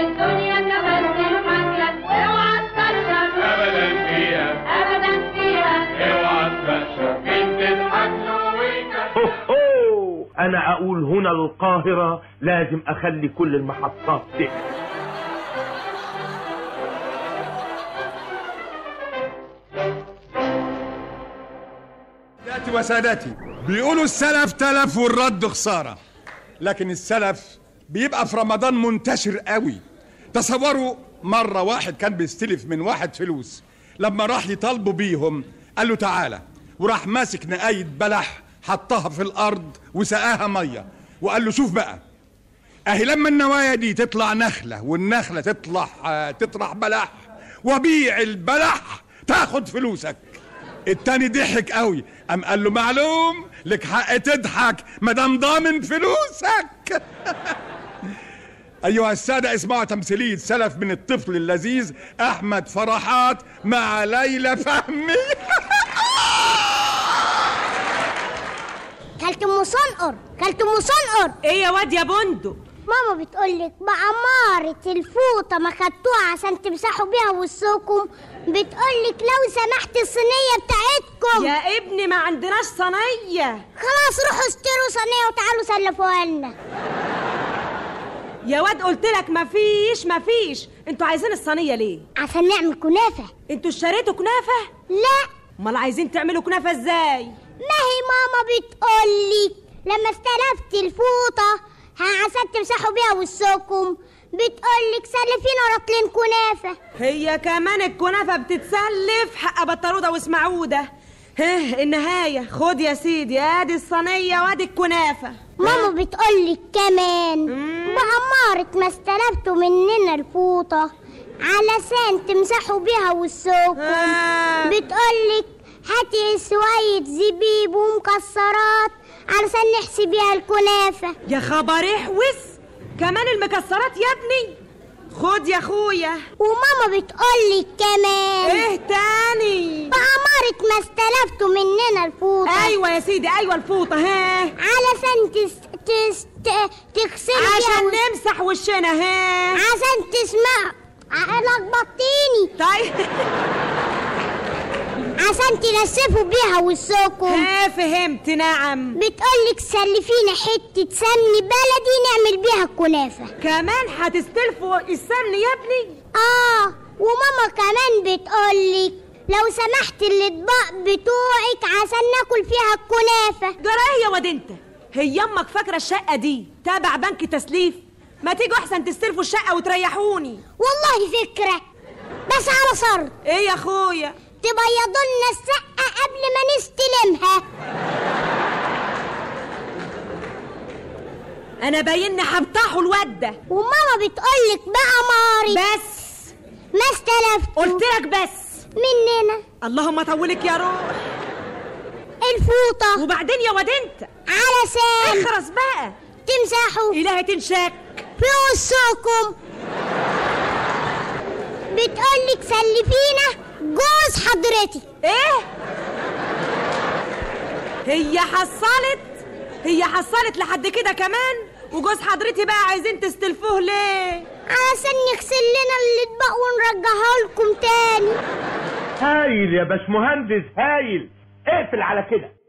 الدنيا تمثل حكلك واوعى تكشف ابدا فيها ابدا فيها اوعى تكشف انت تضحك له ويكشف هو هو انا اقول هنا القاهرة لازم اخلي كل المحطات تقفل سادتي وسادتي بيقولوا السلف تلف والرد خسارة لكن السلف بيبقى في رمضان منتشر قوي تصوروا مرة واحد كان بيستلف من واحد فلوس لما راح يطالبوا بيهم قال له تعالى وراح ماسك نقاية بلح حطها في الأرض وسقاها مية وقال له شوف بقى اهي لما النوايا دي تطلع نخلة والنخلة تطلع آه، تطرح بلح وبيع البلح تاخد فلوسك التاني ضحك قوي قام قال له معلوم لك حق تضحك مدام ضامن فلوسك ايها الساده اسمعوا تمثيليه سلف من الطفل اللذيذ احمد فرحات مع ليلى فهمي كلت ام صنقر كلت ام صنقر ايه يا واد يا بندق ماما بتقولك بعمارة الفوطة ما خدتوها عشان تمسحوا بيها وسوكم بتقولك لو سمحت الصينية بتاعتكم يا ابني ما عندناش صينيه خلاص روحوا اشتروا صينية وتعالوا سلفوها لنا يا واد قلت لك مفيش مفيش انتوا عايزين الصينيه ليه عشان نعمل كنافة انتوا اشتريتوا كنافه لا امال عايزين تعملوا كنافه ازاي ما هي ماما بتقولي لما استلفت الفوطة ها عشان تمسحوا بيها وسوكم بتقولك سلفينا رطلين كنافة هي كمان الكنافه بتتسلف حق بطروده واسمعوده ها النهايه خد يا سيدي ادي الصينيه وادي الكنافه ماما بتقولك كمان بعمارة ما استلفتوا مننا الفوطة علشان تمسحوا بيها وسوكم آه. بتقولك هاتي شوية زبيب ومكسرات علشان نحسي بيها الكنافة يا خبر احوس كمان المكسرات يا ابني خد يا اخويا وماما بتقولك كمان ايه تاني بعمارة ما استلفتوا مننا الفوطة ايوه يا سيدي ايوه الفوطه ها علشان تس... تس... ت- تغسلوا بيها عشان وس- نمسح وشنا ها عشان تسمع لخبطتيني طيب عشان تنسفوا بيها وسوكم ها فهمت نعم بتقولك سلفينا حتة سمن بلدي نعمل بيها الكنافة كمان هتستلفوا السمن يا ابني اه وماما كمان بتقولك لو سمحت الاطباق بتوعك عشان ناكل فيها الكنافة جرايه يا واد انت هي امك فاكره الشقه دي تابع بنك تسليف ما تيجوا احسن تستلفوا الشقه وتريحوني والله فكرة بس على شرط ايه يا اخويا تبيضوا لنا الشقة قبل ما نستلمها انا باينني هبطحوا الواد ده وماما بتقولك بقى ماري بس ما استلفت قلت لك بس مننا اللهم طولك يا روح الفوطة وبعدين يا واد انت علشان اخرس بقى تمسحوا الهي تنشك في وشكم بتقولك سلفينا جوز حضرتك ايه هي حصلت هي حصلت لحد كده كمان وجوز حضرتي بقى عايزين تستلفوه ليه علشان نغسل لنا الاطباق ونرجعها لكم تاني هايل يا باشمهندس هايل اقفل على كده